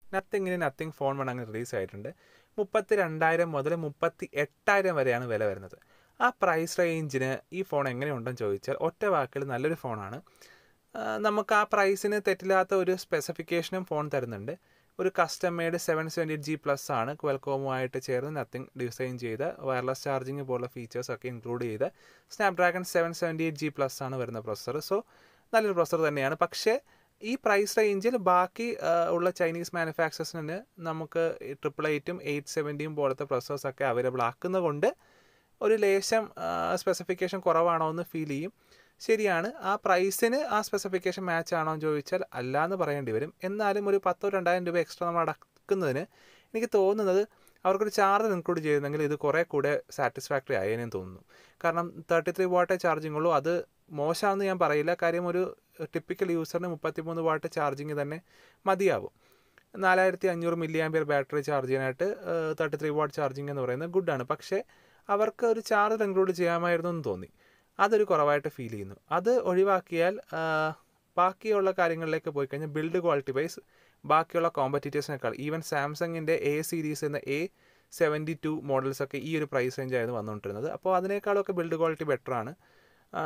നത്തിങ്ങിന് Nothing phone one അങ്ങ് release ആയിട്ടുണ്ട് മുപ്പത്തി രണ്ടായിരം മുതൽ മുപ്പത്തി എട്ടായിരം വരെയാണ് വില വരുന്നത് ആ പ്രൈസ് റേഞ്ചിന് ഈ ഫോൺ എങ്ങനെയുണ്ടെന്ന് ചോദിച്ചാൽ ഒറ്റ വാക്കിൽ നല്ലൊരു ഫോണാണ് ആ, നമുക്ക് ആ പ്രൈസിന് തെറ്റില്ലാത്ത ഒരു സ്പെസിഫിക്കേഷനും ഫോൺ തരുന്നുണ്ട് ഒരു custom made seven seventy G plus ആണ് ക്വൽകോമുമായിട്ട് ചേർന്ന് നത്തിങ് ഡിസൈൻ ചെയ്ത വയർലെസ് ചാർജിങ് പോലുള്ള ഫീച്ചേഴ്സ് ഒക്കെ ഇൻക്ലൂഡ് ചെയ്ത Snapdragon seven seventy eight G plus ആണ് വരുന്ന പ്രൊസസ്സർ സോ നല്ലൊരു പ്രൊസസ്സർ തന്നെയാണ് പക്ഷേ ഈ പ്രൈസ് റേഞ്ചിൽ ബാക്കി ആ, ഉള്ള ചൈനീസ് മാനുഫാക്ചേഴ്സിന് നമുക്ക് ട്രിപ്പിൾ എയ്റ്റും എയ്റ്റ് സെവൻറ്റിയും പോലത്തെ പ്രൊസസ്സേഴ്സൊക്കെ അവൈലബിൾ ആക്കുന്നതുകൊണ്ട് ഒരു ലേശം സ്പെസിഫിക്കേഷൻ കുറവാണോ എന്ന് ഫീൽ ചെയ്യും ശരിയാണ് ആ പ്രൈസിന് ആ സ്പെസിഫിക്കേഷൻ മാച്ച് ആണോ എന്ന് ചോദിച്ചാൽ അല്ല എന്ന് പറയേണ്ടി വരും എന്നാലും ഒരു പത്തോ രണ്ടായിരം രൂപ എക്സ്ട്രാ നമ്മൾ അടക്കുന്നതിന് എനിക്ക് തോന്നുന്നത് അവർക്കൊരു ചാർജ് ഇൻക്ലൂഡ് ചെയ്തിരുന്നെങ്കിൽ ഇത് കുറേ കൂടെ സാറ്റിസ്ഫാക്ടറി ആയേനെന്ന് തോന്നുന്നു കാരണം തേർട്ടി ത്രീ വാട്ടേ ചാർജിങ് ഉള്ളൂ അത് മോശമാണെന്ന് ഞാൻ പറയില്ല കാര്യം ഒരു ടിപ്പിക്കൽ യൂസറിന് മുപ്പത്തിമൂന്ന് വാട്ട് ചാർജിങ് തന്നെ മതിയാവും നാലായിരത്തി അഞ്ഞൂറ് മില്ലി ആംബിയർ ബാറ്ററി ചാർജ് ചെയ്യാനായിട്ട് തേർട്ടി ത്രീ വാട്ട് ചാർജിങ് എന്ന് പറയുന്നത് ഗുഡാണ് പക്ഷേ അവർക്ക് ഒരു ചാർജ് ഇൻക്ലൂഡ് ചെയ്യാമായിരുന്നു എന്ന് തോന്നി അതൊരു കുറവായിട്ട് ഫീൽ ചെയ്യുന്നു അത് ഒഴിവാക്കിയാൽ ആ, ബാക്കിയുള്ള കാര്യങ്ങളിലേക്ക് പോയി കഴിഞ്ഞാൽ ബിൽഡ് ക്വാളിറ്റി വൈസ് ബാക്കിയുള്ള കോമ്പറ്റീറ്റേഴ്സിനേക്കാൾ ഈവൻ സാംസങ്ങിൻ്റെ എ സീരീസ് എന്ന എ സെവൻറ്റി ടു മോഡൽസൊക്കെ ഈ ഒരു പ്രൈസ് റേഞ്ചായിരുന്നു വന്നുകൊണ്ടിരുന്നത് അപ്പോൾ അതിനേക്കാളൊക്കെ ബിൽഡ് ക്വാളിറ്റി ബെറ്റർ ആണ് ആ,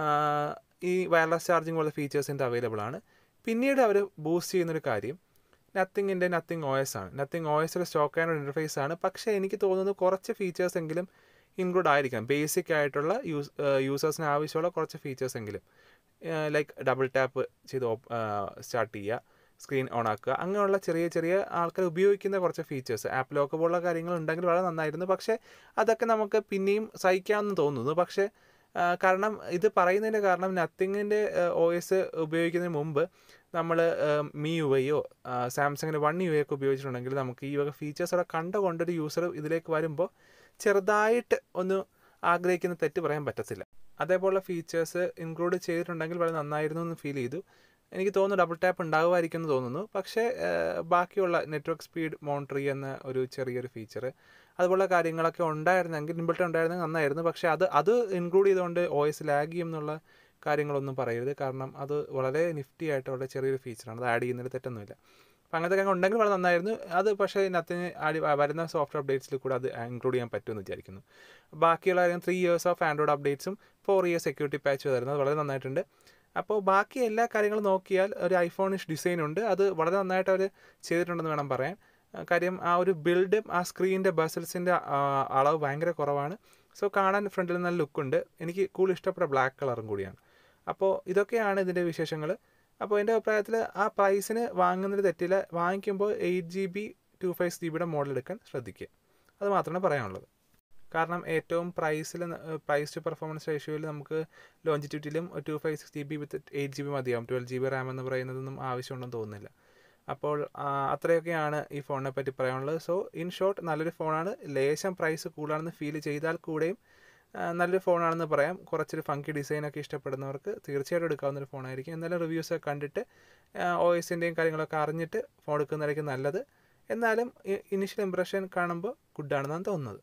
ഈ വയർലെസ് ചാർജിങ് പോലുള്ള ഫീച്ചേഴ്സിൻ്റെ അവൈലബിൾ ആണ് പിന്നീട് അവർ ബൂസ്റ്റ് ചെയ്യുന്നൊരു കാര്യം നത്തിങ്ങിൻ്റെ നത്തിങ് ഒ എസ് ആണ് നത്തിങ് ഒ എസിൽ സ്റ്റോക്ക് ആൻഡ് ഇൻ്റർഫേസ് ആണ് പക്ഷേ എനിക്ക് തോന്നുന്നു കുറച്ച് ഫീച്ചേഴ്സ് എങ്കിലും ഇൻക്ലൂഡ് ആയിരിക്കാം ബേസിക് ആയിട്ടുള്ള യൂസ് യൂസേഴ്സിന് ആവശ്യമുള്ള കുറച്ച് ഫീച്ചേഴ്സ് എങ്കിലും ലൈക്ക് ഡബിൾ ടാപ്പ് ചെയ്ത് സ്റ്റാർട്ട് ചെയ്യുക സ്ക്രീൻ ഓൺ ആക്കുക അങ്ങനെയുള്ള ചെറിയ ചെറിയ ആൾക്കാർ ഉപയോഗിക്കുന്ന കുറച്ച് ഫീച്ചേഴ്സ് ആപ്പ് ലോക്ക് പോലുള്ള കാര്യങ്ങൾ ഉണ്ടെങ്കിൽ വളരെ നന്നായിരുന്നു പക്ഷേ അതൊക്കെ നമുക്ക് പിന്നെയും സഹിക്കാമെന്ന് തോന്നുന്നു പക്ഷേ ആ, കാരണം ഇത് പറയുന്നതിൻ്റെ കാരണം നത്തിങ്ങിൻ്റെ ഒ എസ് ഉപയോഗിക്കുന്നതിന് മുമ്പ് നമ്മൾ മി യു ഐയോ സാംസങ്ങിൻ്റെ വൺ യു ഐ ഒക്കെ ഉപയോഗിച്ചിട്ടുണ്ടെങ്കിൽ നമുക്ക് ഈ വക ഫീച്ചേഴ്സൊക്കെ കണ്ടുകൊണ്ടൊരു യൂസർ ഇതിലേക്ക് വരുമ്പോൾ ചെറുതായിട്ട് ഒന്ന് ആഗ്രഹിക്കുന്ന തെറ്റ് പറയാൻ പറ്റത്തില്ല അതേപോലുള്ള ഫീച്ചേഴ്സ് ഇൻക്ലൂഡ് ചെയ്തിട്ടുണ്ടെങ്കിൽ വളരെ നന്നായിരുന്നു എന്ന് ഫീൽ ചെയ്തു എനിക്ക് തോന്നുന്നു ഡബിൾ ടാപ്പ് ഉണ്ടാകുമായിരിക്കും എന്ന് തോന്നുന്നു പക്ഷേ ആ, ബാക്കിയുള്ള നെറ്റ്വർക്ക് സ്പീഡ് മോണിറ്റർ ചെയ്യുന്ന ഒരു ചെറിയൊരു ഫീച്ചർ അതുപോലുള്ള കാര്യങ്ങളൊക്കെ ഉണ്ടായിരുന്നെങ്കിൽ ഇൻബിൾട്ട് ഉണ്ടായിരുന്നെങ്കിൽ നന്നായിരുന്നു പക്ഷേ അത് അത് ഇൻക്ലൂഡ് ചെയ്തുകൊണ്ട് ഒ എസ് ലാഗ് ചെയ്യും എന്നുള്ള കാര്യങ്ങളൊന്നും പറയരുത് കാരണം അത് വളരെ നിഫ്റ്റി ആയിട്ടുള്ള ചെറിയൊരു ഫീച്ചറാണ് അത് ആഡ് ചെയ്യുന്നതിൽ തെറ്റൊന്നുമില്ല അപ്പോൾ അങ്ങനത്തെ കാര്യങ്ങൾ ഉണ്ടെങ്കിൽ വളരെ നന്നായിരുന്നു അത് പക്ഷേ നത്തിന് ആഡ് വരുന്ന സോഫ്റ്റ്വെയർ അപ്ഡേറ്റ്സിൽ കൂടെ അത് ഇൻക്ലൂഡ് ചെയ്യാൻ പറ്റുമെന്ന് വിചാരിക്കുന്നു ബാക്കിയുള്ള കാര്യം ത്രീ ഇയേഴ്സ് ഓഫ് ആൻഡ്രോയിഡ് അപ്ഡേറ്റ്സും ഫോർ ഇയേഴ്സ് സെക്യൂരിറ്റി പാച്ച് വരുന്നത് വളരെ നന്നായിട്ടുണ്ട് അപ്പോൾ ബാക്കി എല്ലാ കാര്യങ്ങളും നോക്കിയാൽ ഒരു ഐഫോണിഷ് ഡിസൈൻ ഉണ്ട് അത് വളരെ നന്നായിട്ട് അവർ ചെയ്തിട്ടുണ്ടെന്ന് വേണം പറയാൻ ആ, കാര്യം ആ ഒരു ബിൽഡും ആ സ്ക്രീനിൻ്റെ ബസൽസിൻ്റെ അളവ് ഭയങ്കര കുറവാണ് സോ കാണാൻ ഫ്രണ്ടിൽ നല്ല ലുക്കുണ്ട് എനിക്ക് കൂടുതൽ ഇഷ്ടപ്പെട്ട ബ്ലാക്ക് കളറും കൂടിയാണ് അപ്പോൾ ഇതൊക്കെയാണ് ഇതിൻ്റെ വിശേഷങ്ങൾ അപ്പോൾ എൻ്റെ അഭിപ്രായത്തിൽ ആ പ്രൈസിന് വാങ്ങുന്നതിൽ തെറ്റില്ല വാങ്ങിക്കുമ്പോൾ eight G B two five G ബിയുടെ മോഡൽ എടുക്കാൻ ശ്രദ്ധിക്കുക അത് മാത്രമേ പറയാനുള്ളത് കാരണം ഏറ്റവും പ്രൈസിൽ പ്രൈസ് ടു പെർഫോമൻസ് റേഷ്യോയിൽ നമുക്ക് ലോഞ്ചിറ്റ്യൂട്ടിലും two five six G B with eight G B മതിയാവും ട്വൽവ് ജി ബി റാം എന്ന് പറയുന്നതൊന്നും ആവശ്യമുണ്ടെന്ന് തോന്നുന്നില്ല അപ്പോൾ ആ, അത്രയൊക്കെയാണ് ഈ ഫോണിനെ പറ്റി പറയാനുള്ളത് സോ ഇൻ ഷോർട്ട് നല്ലൊരു ഫോണാണ് ലേശം പ്രൈസ് കൂടുതലാണെന്ന് ഫീൽ ചെയ്താൽ കൂടെയും ആ, നല്ലൊരു ഫോണാണെന്ന് പറയാം കുറച്ചൊരു ഫങ്കി ഡിസൈനൊക്കെ ഇഷ്ടപ്പെടുന്നവർക്ക് തീർച്ചയായിട്ടും എടുക്കാവുന്ന ഒരു ഫോണായിരിക്കും എന്നാലും റിവ്യൂസ് ഒക്കെ കണ്ടിട്ട് ഒ എസിൻ്റെയും കാര്യങ്ങളൊക്കെ അറിഞ്ഞിട്ട് ഫോൺ എടുക്കുന്നതായിരിക്കും നല്ലത് എന്നാലും ഇനിഷ്യൽ ഇംപ്രഷൻ കാണുമ്പോൾ ഗുഡാണെന്നാണ് തോന്നുന്നത്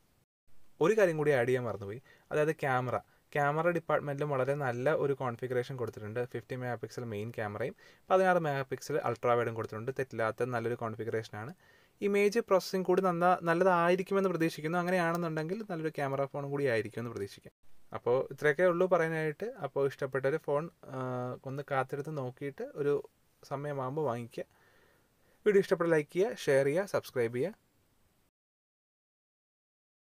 ഒരു കാര്യം കൂടി ആഡ് ചെയ്യാൻ മറന്നുപോയി അതായത് ക്യാമറ ക്യാമറ ഡിപ്പാർട്ട്മെൻറ്റിലും വളരെ നല്ല ഒരു കോൺഫിഗറേഷൻ കൊടുത്തിട്ടുണ്ട് ഫിഫ്റ്റി മെഗാ പിക്സൽ മെയിൻ ക്യാമറയും പതിനാറ് മെഗാ പിക്സൽ അൾട്രാ വൈഡും കൊടുത്തിട്ടുണ്ട് തെറ്റില്ലാത്ത നല്ലൊരു കോൺഫിഗറേഷനാണ് ഇമേജ് പ്രോസസ്സിംഗ് കൂടി നന്ന നല്ലതായിരിക്കുമെന്ന് പ്രതീക്ഷിക്കുന്നു അങ്ങനെയാണെന്നുണ്ടെങ്കിൽ നല്ലൊരു ക്യാമറ ഫോൺ കൂടി ആയിരിക്കുമെന്ന് പ്രതീക്ഷിക്കാം അപ്പോൾ ഇത്രയൊക്കെ ഉള്ളൂ പറയാനായിട്ട് അപ്പോൾ ഇഷ്ടപ്പെട്ടൊരു ഫോൺ ആ, ഒന്ന് കാത്തിരുത്ത് നോക്കിയിട്ട് ഒരു സമയമാകുമ്പോൾ വാങ്ങിക്കുക വീഡിയോ ഇഷ്ടപ്പെട്ട ലൈക്ക് ചെയ്യുക ഷെയർ ചെയ്യുക സബ്സ്ക്രൈബ് ചെയ്യുക